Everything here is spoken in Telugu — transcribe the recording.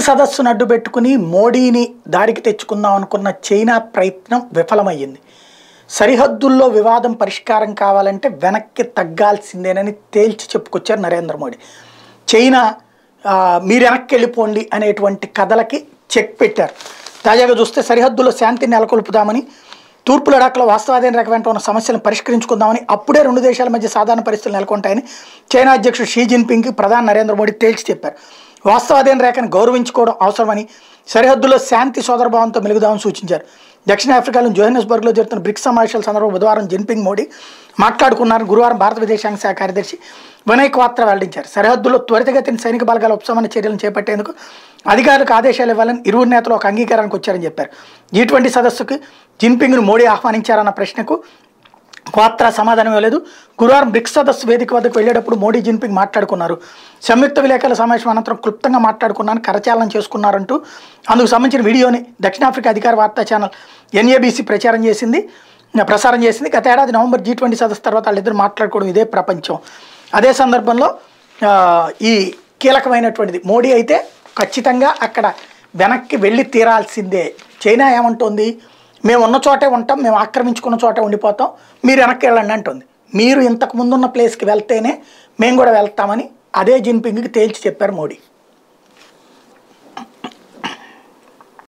సదస్సును అడ్డు పెట్టుకుని మోడీని దారికి తెచ్చుకుందాం అనుకున్న చైనా ప్రయత్నం విఫలమయ్యింది సరిహద్దుల్లో వివాదం పరిష్కారం కావాలంటే వెనక్కి తగ్గాల్సిందేనని తేల్చి చెప్పుకొచ్చారు నరేంద్ర మోడీ చైనా ఆ, మీరు వెనక్కి వెళ్ళిపోండి అనేటువంటి కథలకి చెక్ పెట్టారు తాజాగా చూస్తే సరిహద్దులో శాంతిని నెలకొల్పుదామని తూర్పు లడాఖ్లో వాస్తవాధీన రేఖ వెంట ఉన్న సమస్యలను పరిష్కరించుకుందామని అప్పుడే రెండు దేశాల మధ్య సాధారణ పరిస్థితులు నెలకొంటాయని చైనా అధ్యక్షుడు షీ జిన్పింగ్కి ప్రధాని నరేంద్ర మోడీ తేల్చి చెప్పారు వాస్తవాధీన రేఖను గౌరవించుకోవడం అవసరమని సరిహద్దులో శాంతి సోదరభావంతో మెలుగుదామని సూచించారు దక్షిణాఫ్రికాలో జోహెనస్బర్గ్లో జరుగుతున్న బ్రిక్స్ సమావేశాల సందర్భంగా బుధవారం జిన్పింగ్ మోడీ మాట్లాడుకున్నారని గురువారం భారత విదేశాంగ శాఖ కార్యదర్శి వినయ్ క్వాత్ర వెల్లడించారు సరిహద్దులో త్వరితగతిన సైనిక బలగాల ఉపశమన చర్యలను చేపట్టేందుకు అధికారులకు ఆదేశాలు ఇవ్వాలని ఇరువురు నేతలు ఒక అంగీకారానికి వచ్చారని చెప్పారు జీ ట్వంటీ సదస్సుకు జిన్పింగ్ను మోడీ ఆహ్వానించారన్న ప్రశ్నకు క్వాత్రా సమాధానం ఇవ్వలేదు గురువారం బ్రిక్స్ సదస్సు వేదిక వద్దకు వెళ్ళేటప్పుడు మోడీ జిన్పింగ్ మాట్లాడుకున్నారు సంయుక్త విలేకరుల సమావేశం అనంతరం క్లుప్తంగా మాట్లాడుకున్నాను కరచాలనం చేసుకున్నారంటూ అందుకు సంబంధించిన వీడియోని దక్షిణాఫ్రికా అధికార వార్తా ఛానల్ ఎన్ఏబీసీ ప్రచారం చేసింది ప్రసారం చేసింది గత ఏడాది నవంబర్ జీ ట్వంటీ సదస్సు తర్వాత వాళ్ళిద్దరు మాట్లాడుకోవడం ఇదే ప్రపంచం అదే సందర్భంలో ఆ, ఈ కీలకమైనటువంటిది మోడీ అయితే ఖచ్చితంగా అక్కడ వెనక్కి వెళ్ళి తీరాల్సిందే చైనా ఏమంటోంది మేము ఉన్న చోటే ఉంటాం మేము ఆక్రమించుకున్న చోటే ఉండిపోతాం మీరు వెనక్కి వెళ్ళండి అంటుంది మీరు ఇంతకు ముందున్న ప్లేస్కి వెళ్తేనే మేము కూడా వెళ్తామని అదే జిన్పింగ్కి తేల్చి చెప్పారు మోడీ